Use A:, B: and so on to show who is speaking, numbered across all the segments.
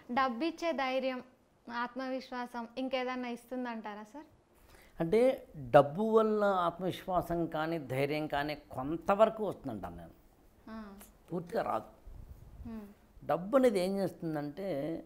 A: డబ్బు ఇచ్చే ధైర్యం ఆత్మవిశ్వాసం ఇంకేదన్నా ఇస్తుందంటారా సార్
B: అంటే డబ్బు వల్ల ఆత్మవిశ్వాసం కానీ ధైర్యం కానీ కొంతవరకు వస్తుందంటాను నేను
A: ఆ,
B: పూర్తిగా రాదు
A: ఉమ్,
B: డబ్బు అనేది ఏం చేస్తుందంటే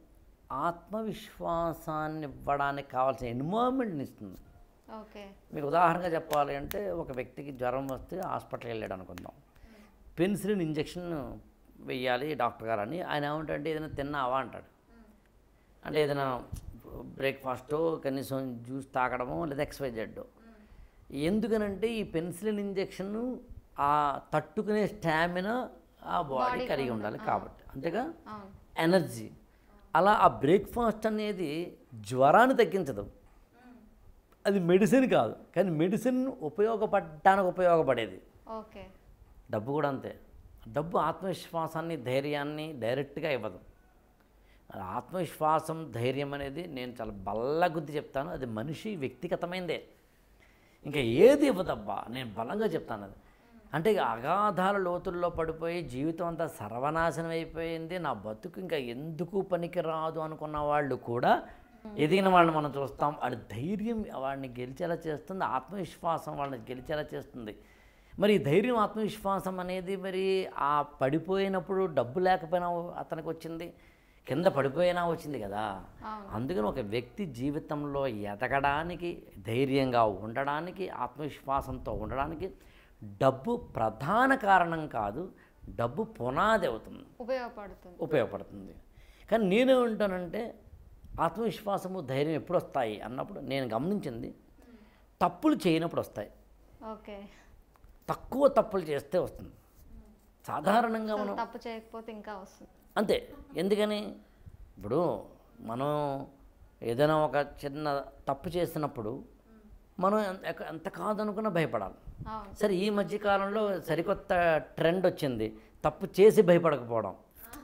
B: ఆత్మవిశ్వాసాన్ని ఇవ్వడానికి కావాల్సిన ఎన్వాల్మెంట్ని ఇస్తుంది
A: ఓకే
B: మీకు ఉదాహరణగా చెప్పాలి అంటే ఒక వ్యక్తికి జ్వరం వస్తే హాస్పిటల్కి వెళ్ళాడు అనుకుందాం పెన్సిలిన్ ఇంజెక్షన్ వెయ్యాలి డాక్టర్ గారు అని ఆయన ఏమంటే ఏదైనా తిన్నావా అంటాడు అంటే ఏదైనా బ్రేక్ఫాస్టో కనీసం జ్యూస్ తాగడమో లేదా ఎక్సర్సైజ్ చేయడం ఎందుకనంటే ఈ పెన్సిలిన్ ఇంజెక్షన్ ఆ తట్టుకునే స్టామినా ఆ బాడీ కలిగి ఉండాలి కాబట్టి అంతేగా
A: అవును
B: ఎనర్జీ అలా ఆ బ్రేక్ఫాస్ట్ అనేది జ్వరాన్ని తగ్గించదు అది మెడిసిన్ కాదు కానీ మెడిసిన్ ఉపయోగపడడానికి ఉపయోగపడేది
A: ఓకే
B: డబ్బు కూడా అంతే డబ్బు ఆత్మవిశ్వాసాన్ని ధైర్యాన్ని డైరెక్ట్గా ఇవ్వదు అది ఆత్మవిశ్వాసం ధైర్యం అనేది నేను చాలా బల్లగుద్ది చెప్తాను అది మనిషి వ్యక్తిగతమైందే ఇంకా ఏది ఇవ్వదబ్బా నేను బలంగా చెప్తాను అది అంటే ఇక అగాధాల లోతుల్లో పడిపోయి జీవితం అంతా సర్వనాశనం అయిపోయింది నా బతుకు ఇంకా ఎందుకు పనికి రాదు అనుకున్న వాళ్ళు కూడా ఎదిగిన వాళ్ళని మనం చూస్తాం వాడి ధైర్యం వాడిని గెలిచేలా చేస్తుంది ఆత్మవిశ్వాసం వాళ్ళని గెలిచేలా చేస్తుంది మరి ఈ ధైర్యం ఆత్మవిశ్వాసం అనేది మరి ఆ పడిపోయినప్పుడు డబ్బు లేకపోయినా అతనికి వచ్చింది కింద పడిపోయినా వచ్చింది కదా
A: అవును.
B: అందుకని ఒక వ్యక్తి జీవితంలో ఎదగడానికి ధైర్యంగా ఉండడానికి ఆత్మవిశ్వాసంతో ఉండడానికి డబ్బు ప్రధాన కారణం కాదు డబ్బు పునాది అవుతుంది
A: ఉపయోగపడుతుంది
B: ఉపయోగపడుతుంది కానీ నేనేమంటానంటే ఆత్మవిశ్వాసము ధైర్యం ఎప్పుడు వస్తాయి అన్నప్పుడు నేను గమనించింది తప్పులు చేయనప్పుడు వస్తాయి
A: ఓకే
B: తక్కువ తప్పులు చేస్తే వస్తుంది సాధారణంగా
A: అసలు
B: మనం
A: తప్పు చేయకపోతే ఇంకా వస్తుంది
B: అంతే ఎందుకని ఇప్పుడు మనం ఏదైనా ఒక చిన్న తప్పు చేసినప్పుడు మనం ఎంత- ఎంత కాదనుకున్నా భయపడాలి
A: అవును
B: సరే ఈ మధ్య కాలంలో సరికొత్త ట్రెండ్ వచ్చింది తప్పు చేసి భయపడకపోవడం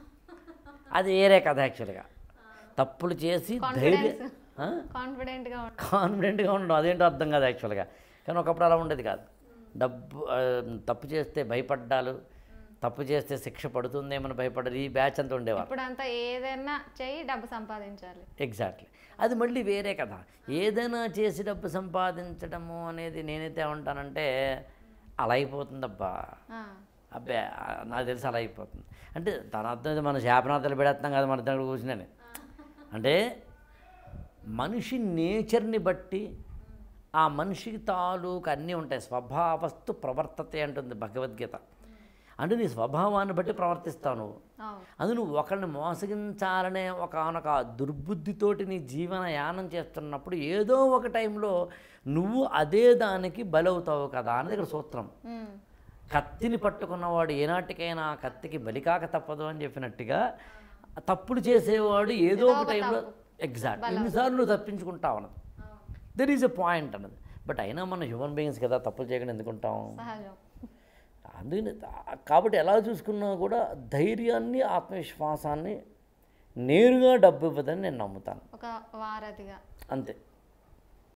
B: అది వేరే కథ యాక్చువల్గా తప్పులు చేసి ధైర్యం ఆ?
A: కాన్ఫిడెంట్గా ఉంటుంది
B: కాన్ఫిడెంట్గా ఉండడం అదేంటో అర్థం కాదు యాక్చువల్గా కానీ ఒకప్పుడు అలా ఉండేది కాదు డబ్బు ఆ, తప్పు చేస్తే భయపడ్డాలు తప్పు చేస్తే శిక్ష పడుతుందేమని భయపడ్డారు ఈ బ్యాచ్ అంతా ఉండేవారు
A: ఇప్పుడంతా ఏదైనా చెయ్యి డబ్బు సంపాదించాలి
B: ఎగ్జాక్ట్లీ అది మళ్ళీ వేరే కథ ఏదైనా చేసి డబ్బు సంపాదించడము అనేది నేనైతే ఏమంటానంటే అలా అయిపోతుందబ్బా
A: ఆ,
B: అబ్బే ఆ, నాకు తెలిసి అలా అయిపోతుంది అంటే తన అర్థం అయితే మన శాపనార్థాలు పెడేస్తాం కదా మన దగ్గర కూర్చుని అంటే మనిషి నేచర్ని బట్టి ఆ మనిషికి తాలూకు అన్నీ ఉంటాయి స్వభావస్తు ప్రవర్తతే అంటుంది భగవద్గీత అంటే నీ స్వభావాన్ని బట్టి ప్రవర్తిస్తావు నువ్వు
A: అవును
B: అది నువ్వు ఒకరిని మోసగించాలనే ఒక ఆనొక దుర్బుద్ధితోటి నీ జీవన యానం చేస్తున్నప్పుడు ఏదో ఒక టైంలో నువ్వు అదే దానికి బలవుతావు కదా అనేది ఇక్కడ సూత్రం
A: ఉమ్,
B: కత్తిని పట్టుకున్నవాడు ఏనాటికైనా ఆ కత్తికి బలికాక తప్పదు అని చెప్పినట్టుగా తప్పులు చేసేవాడు ఏదో ఒక టైంలో ఎగ్జాక్ట్ ఎన్నిసార్లు నువ్వు తప్పించుకుంటావు అన్నది దెర్ ఈజ్ ఎ పాయింట్ అన్నది బట్ అయినా మనం హ్యూమన్ బీయింగ్స్ కదా తప్పులు చేయకుండా ఎందుకుంటాం
A: సహజం
B: అందుకని తా- కాబట్టి ఎలా చూసుకున్నా కూడా ధైర్యాన్ని ఆత్మవిశ్వాసాన్ని నేరుగా డబ్బు ఇవ్వదని నేను నమ్ముతాను
A: ఒక వారధిగా
B: అంతే